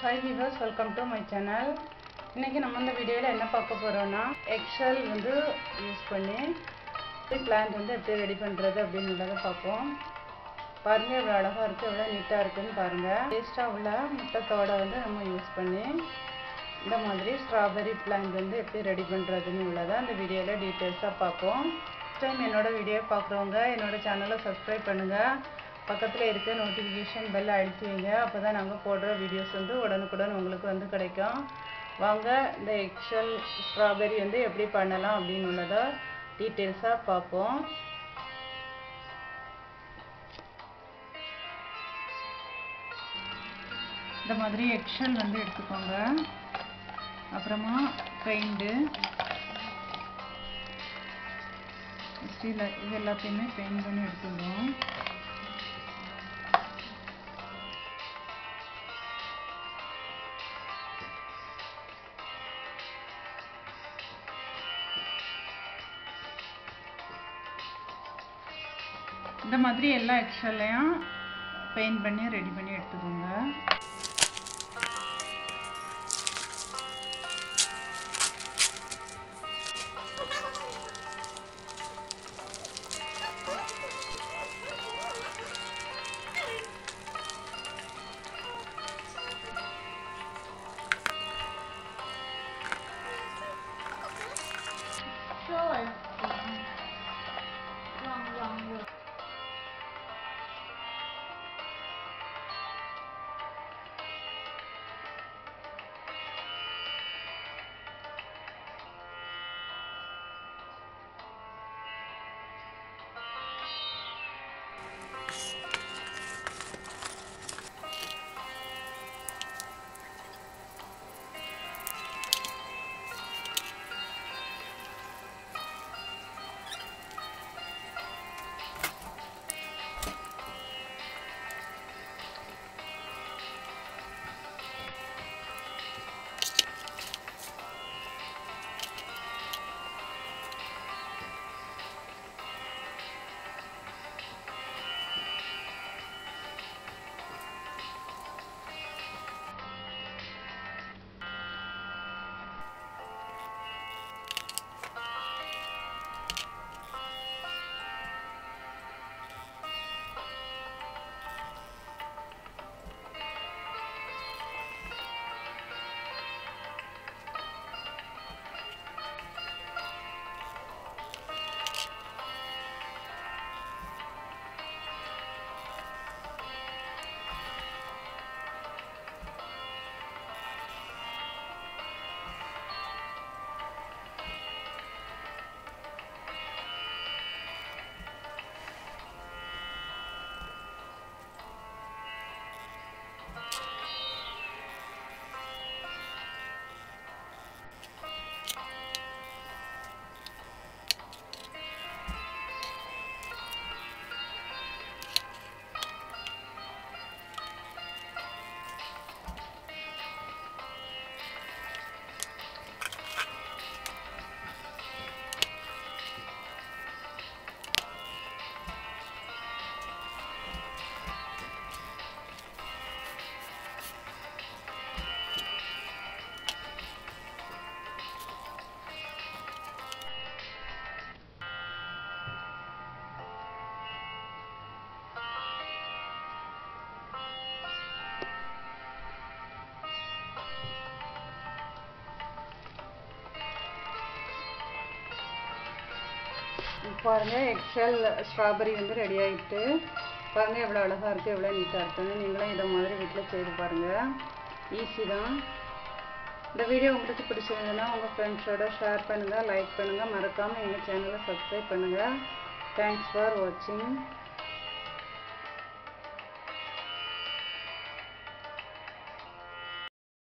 hi viewers welcome to my channel இன்றைக்கி நம்ம இந்த வீடியோவில் என்ன பார்க்க போகிறோன்னா எக்ஷல் வந்து யூஸ் பண்ணி பிளான்ட் வந்து எப்படி ரெடி பண்ணுறது அப்படின்றத பார்ப்போம் பாருங்கள் எவ்வளோ அழகாக இருக்குது எவ்வளோ நீட்டாக இருக்குன்னு பாருங்கள் டேஸ்ட்டாக உள்ள முட்டைத்தோடை வந்து நம்ம யூஸ் பண்ணி இந்த மாதிரி ஸ்ட்ராபெரி பிளான்ட் வந்து எப்படி ரெடி பண்ணுறதுன்னு உள்ளதை அந்த வீடியோவில் டீட்டெயில்ஸாக பார்ப்போம் ஃபஸ்ட் டைம் என்னோடய வீடியோ பார்க்குறவங்க என்னோடய சேனலை சப்ஸ்கிரைப் பண்ணுங்கள் பக்கத்தில் இருக்க நோட்டிஃபிகேஷன் பெல் அழுத்தி வைங்க அப்போ தான் நாங்கள் போடுற வீடியோஸ் வந்து உடனுக்குடன் உங்களுக்கு வந்து கிடைக்கும் வாங்க இந்த எக்ஷல் ஸ்ட்ராபெரி வந்து எப்படி பண்ணலாம் அப்படின்னு உள்ளதை டீட்டெயில்ஸாக பார்ப்போம் இந்த மாதிரி எக்ஷல் வந்து எடுத்துக்கோங்க அப்புறமா பெயிண்டு ஸ்டீல் இது எல்லாத்தையுமே பெயிண்ட் பண்ணி எடுத்துடுவோம் இந்த மாதிரி எல்லா எக்ஸ்ட்ராலையும் பெயிண்ட் பண்ணி ரெடி பண்ணி எடுத்துக்கோங்க பாருங்கள் எக்ஷல் ஸ்ட்ராபெரி வந்து ரெடி ஆகிட்டு பாருங்கள் எவ்வளோ அழகாக இருக்குது எவ்வளோ நீட்டாக இருக்குன்னு நீங்களும் இதை மாதிரி வீட்டில் செய்து பாருங்கள் ஈஸி தான் இந்த வீடியோ உங்களுக்கு பிடிச்சிருந்ததுன்னா உங்கள் ஃப்ரெண்ட்ஸோட ஷேர் பண்ணுங்கள் லைக் பண்ணுங்கள் மறக்காமல் எங்கள் சேனலை சப்ஸ்கிரைப் பண்ணுங்கள் தேங்க்ஸ் ஃபார் வாட்சிங்